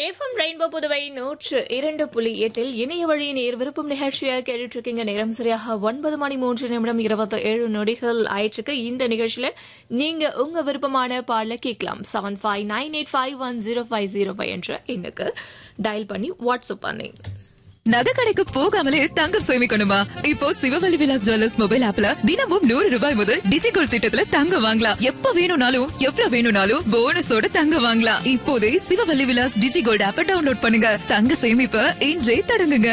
FM rainbow Puduvai நூற்று இரண்டு புள்ளி எட்டில் இணைய வழி நேர் விருப்பம் நிகழ்ச்சியை கேட்டுட்டு இருக்கீங்க நேரம் சரியாக ஒன்பது மணி மூன்று நிமிடம் இருபத்தி ஏழு நொடிகள் ஆயிடுச்சுக்கு இந்த நிகழ்ச்சியில நீங்க உங்க விருப்பமான பாடல கேட்கலாம் seven five nine eight five one zero five zero five என்ற எண்ணுக்கு டயல் பண்ணி வாட்ஸ்அப் பண்ணி நகை கடைக்கு போகாமலே தங்கம் சேமிக்கணுமா இப்போ சிவவலி விலாஸ் ஜுவல்லர்ஸ் மொபைல் ஆப்ல தினமும் நூறு ரூபாய் முதல் டிஜிகோல் திட்டத்துல தங்கம் வாங்கலாம் எப்ப வேணும்னாலும் எவ்வளவு வேணும்னாலும் போனஸோட தங்கம் வாங்கலாம் இப்போதே சிவவல்லி விலாஸ் டிஜிகோல்ட் ஆப்ப டவுன்லோட் பண்ணுங்க தங்க சேமிப்ப இன்றே தொடங்குங்க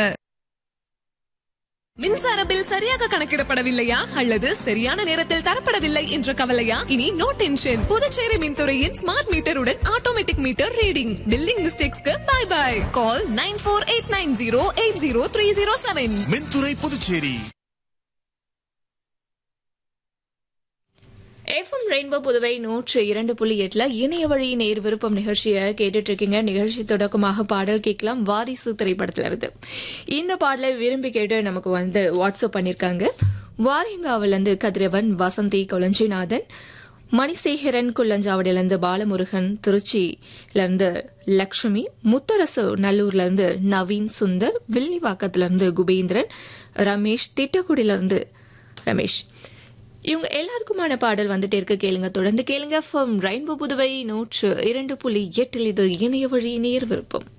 மின்சார பில் சரியாக கணக்கிடப்படவில்லையா அல்லது சரியான நேரத்தில் தரப்படவில்லை என்ற கவலையா இனி நோ டென்ஷன் புதுச்சேரி மின்துறையின் ஸ்மார்ட் மீட்டருடன் ஆட்டோமேட்டிக் மீட்டர் ரீடிங் பில்லிங் மிஸ்டேக்ஸ்க்கு bye bye call nine four eight nine zero eight zero three zero seven மின்துறை புதுச்சேரி எஃப்எம் ரெயின்போ புதுவை நூற்று இரண்டு புள்ளி எட்டுல இணைய வழி நேர் விருப்பம் நிகழ்ச்சியை கேட்டுட்டு இருக்கீங்க நிகழ்ச்சி தொடக்கமாக பாடல் கேட்கலாம் வாரிசு திரைப்படத்துல இருந்து இந்த பாடலை விரும்பி கேட்டு நமக்கு வந்து வாட்ஸ்அப் பண்ணிருக்காங்க வாரியங்காவில இருந்து கதிரவன் வசந்தி கொளஞ்சிநாதன் மணிசேகரன் குள்ளஞ்சாவடியில இருந்து பாலமுருகன் திருச்சியில இருந்து லக்ஷ்மி முத்தரசு நல்லூர்ல இருந்து நவீன் சுந்தர் வில்லிவாக்கத்துல இருந்து குபேந்திரன் ரமேஷ் திட்டக்குடியில இருந்து ரமேஷ் இவங்க எல்லாருக்குமான பாடல் வந்துட்டே இருக்க கேளுங்க தொடர்ந்து கேளுங்க ஃப்ரம் ரெயின்போ புதுவை நூற்று இரண்டு புள்ளி எட்டில் இது இணைய வழி நேர் விருப்பம்